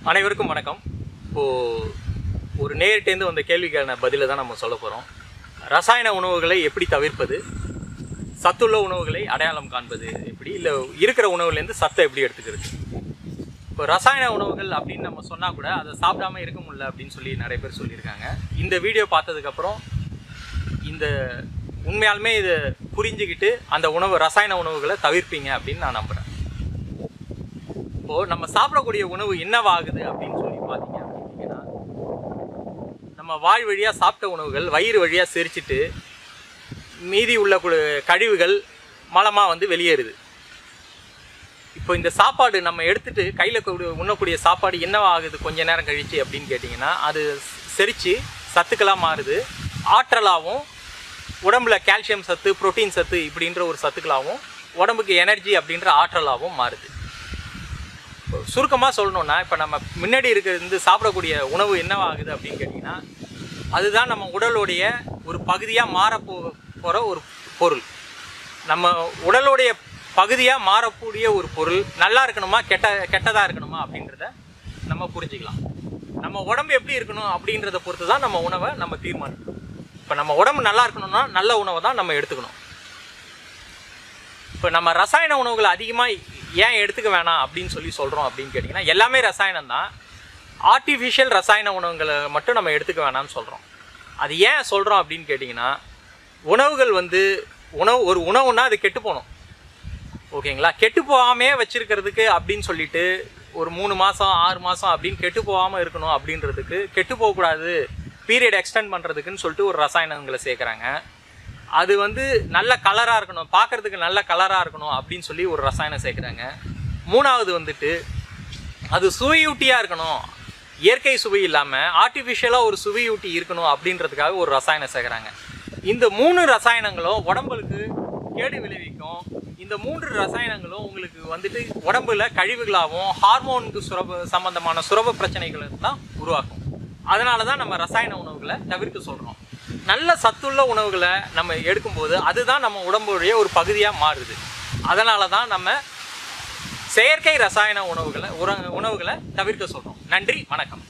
அனைவருக்கும் வணக்கம் இப்போது ஒரு நேரிட்டேந்து வந்த கேள்விக்கான பதிலை தான் நம்ம சொல்ல போகிறோம் ரசாயன உணவுகளை எப்படி தவிர்ப்பது சத்துள்ள உணவுகளை அடையாளம் காண்பது எப்படி இல்லை இருக்கிற உணவுலேருந்து சத்தை எப்படி எடுத்துக்கிறது இப்போ ரசாயன உணவுகள் அப்படின்னு நம்ம சொன்னால் கூட அதை சாப்பிடாம இருக்க முடியல அப்படின்னு சொல்லி நிறைய பேர் சொல்லியிருக்காங்க இந்த வீடியோ பார்த்ததுக்கப்புறம் இந்த உண்மையாலுமே இதை புரிஞ்சுக்கிட்டு அந்த உணவு ரசாயன உணவுகளை தவிர்ப்பீங்க அப்படின்னு நான் நம்புகிறேன் இப்போது நம்ம சாப்பிடக்கூடிய உணவு என்னவாகுது அப்படின்னு சொல்லி பார்த்தீங்க அப்படின்னா நம்ம வாய் வழியாக சாப்பிட்ட உணவுகள் வயிறு வழியாக செரிச்சிட்டு மீதி உள்ள கு- கழிவுகள் மலமாக வந்து வெளியேறுது இப்போ இந்த சாப்பாடு நம்ம எடுத்துட்டு கையில் உண்ணக்கூடிய சாப்பாடு என்னவாகுது கொஞ்ச நேரம் கழிச்சு அப்படின்னு கேட்டிங்கன்னா அது செரித்து சத்துக்களாக மாறுது ஆற்றலாகவும் உடம்புல கால்சியம் சத்து புரோட்டீன் சத்து இப்படின்ற ஒரு சத்துக்களாகவும் உடம்புக்கு எனர்ஜி அப்படின்ற ஆற்றலாகவும் மாறுது சுருக்கமாக சொல்லணும்னா இப்போ நம்ம முன்னாடி இருக்கிற இருந்து சாப்பிடக்கூடிய உணவு என்னவாகுது அப்படின்னு கேட்டிங்கன்னா அதுதான் நம்ம உடலுடைய ஒரு பகுதியாக மாறப்போ போகிற ஒரு பொருள் நம்ம உடலுடைய பகுதியாக மாறக்கூடிய ஒரு பொருள் நல்லா இருக்கணுமா கெட்ட கெட்டதாக இருக்கணுமா அப்படின்றத நம்ம புரிஞ்சுக்கலாம் நம்ம உடம்பு எப்படி இருக்கணும் அப்படின்றத பொறுத்து தான் நம்ம உணவை நம்ம தீர்மானிக்கணும் இப்போ நம்ம உடம்பு நல்லா இருக்கணும்னா நல்ல உணவை தான் நம்ம எடுத்துக்கணும் இப்போ நம்ம ரசாயன உணவுகளை அதிகமாக ஏன் எடுத்துக்க வேணாம் அப்படின்னு சொல்லி சொல்கிறோம் அப்படின்னு கேட்டிங்கன்னா எல்லாமே ரசாயனம் தான் ஆர்டிஃபிஷியல் ரசாயன உணவுகளை மட்டும் நம்ம எடுத்துக்க வேணாம்னு சொல்கிறோம் அது ஏன் சொல்கிறோம் அப்படின்னு கேட்டிங்கன்னா உணவுகள் வந்து உணவு ஒரு உணவுனா அது கெட்டு போகணும் ஓகேங்களா கெட்டு போகாமே வச்சிருக்கிறதுக்கு அப்படின்னு சொல்லிட்டு ஒரு மூணு மாதம் ஆறு மாதம் அப்படின்னு கெட்டு போகாமல் இருக்கணும் அப்படின்றதுக்கு கெட்டு போகக்கூடாது பீரியட் எக்ஸ்டெண்ட் பண்ணுறதுக்குன்னு சொல்லிட்டு ஒரு ரசாயனங்களை சேர்க்குறாங்க அது வந்து நல்ல கலராக இருக்கணும் பார்க்கறதுக்கு நல்ல கலராக இருக்கணும் அப்படின்னு சொல்லி ஒரு ரசாயனம் சேர்க்குறாங்க மூணாவது வந்துட்டு அது சுவையூட்டியாக இருக்கணும் இயற்கை சுவை இல்லாமல் ஆர்டிஃபிஷியலாக ஒரு சுவையூட்டி இருக்கணும் அப்படின்றதுக்காக ஒரு ரசாயனம் சேர்க்குறாங்க இந்த மூணு ரசாயனங்களும் உடம்புக்கு கேடு விளைவிக்கும் இந்த மூன்று ரசாயனங்களும் உங்களுக்கு வந்துட்டு உடம்புல கழிவுகளாகவும் ஹார்மோனுக்கு சுரப சம்பந்தமான சுரப பிரச்சனைகளை தான் உருவாக்கும் அதனால தான் நம்ம ரசாயன உணவுகளை தவிர்க்க சொல்கிறோம் நல்ல சத்துள்ள உணவுகளை நம்ம எடுக்கும்போது அதுதான் நம்ம உடம்புடைய ஒரு பகுதியாக மாறுது அதனால தான் நம்ம செயற்கை ரசாயன உணவுகளை உர உணவுகளை தவிர்க்க சொல்கிறோம் நன்றி வணக்கம்